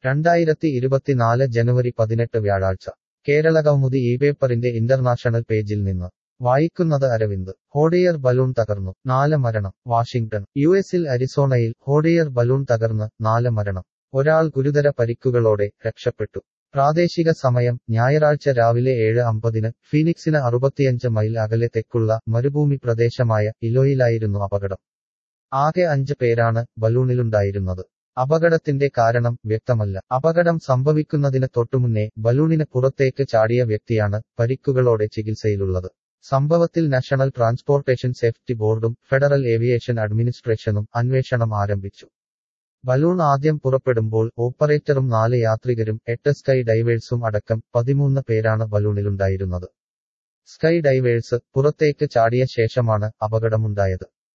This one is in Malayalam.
രണ്ടായിരത്തി ഇരുപത്തിനാല് ജനുവരി പതിനെട്ട് വ്യാഴാഴ്ച കേരള കൗമുദി ഈ പേപ്പറിന്റെ ഇന്റർനാഷണൽ പേജിൽ നിന്ന് വായിക്കുന്നത് അരവിന്ദ് ഹോഡിയർ ബലൂൺ തകർന്നു നാല് മരണം വാഷിംഗ്ടൺ യു എസിൽ അരിസോണയിൽ ഹോഡിയർ ബലൂൺ തകർന്ന് നാല് മരണം ഒരാൾ ഗുരുതര പരിക്കുകളോടെ രക്ഷപ്പെട്ടു പ്രാദേശിക സമയം ഞായറാഴ്ച രാവിലെ ഏഴ് അമ്പതിന് ഫീനിക്സിന് അറുപത്തിയഞ്ച് മൈൽ അകലെ തെക്കുള്ള മരുഭൂമി പ്രദേശമായ ഇലോയിലായിരുന്നു അപകടം ആകെ അഞ്ച് പേരാണ് ബലൂണിലുണ്ടായിരുന്നത് അപകടത്തിന്റെ കാരണം വ്യക്തമല്ല അപകടം സംഭവിക്കുന്നതിന് തൊട്ടുമുന്നേ ബലൂണിന് പുറത്തേക്ക് ചാടിയ വ്യക്തിയാണ് പരിക്കുകളോടെ ചികിത്സയിലുള്ളത് സംഭവത്തിൽ നാഷണൽ ട്രാൻസ്പോർട്ടേഷൻ സേഫ്റ്റി ബോർഡും ഫെഡറൽ ഏവിയേഷൻ അഡ്മിനിസ്ട്രേഷനും അന്വേഷണം ആരംഭിച്ചു ബലൂൺ ആദ്യം പുറപ്പെടുമ്പോൾ ഓപ്പറേറ്ററും നാല് യാത്രികരും എട്ട് സ്കൈ ഡൈവേഴ്സും അടക്കം പതിമൂന്ന് പേരാണ് ബലൂണിലുണ്ടായിരുന്നത് സ്കൈ ഡൈവേഴ്സ് പുറത്തേക്ക് ചാടിയ ശേഷമാണ് അപകടമുണ്ടായത്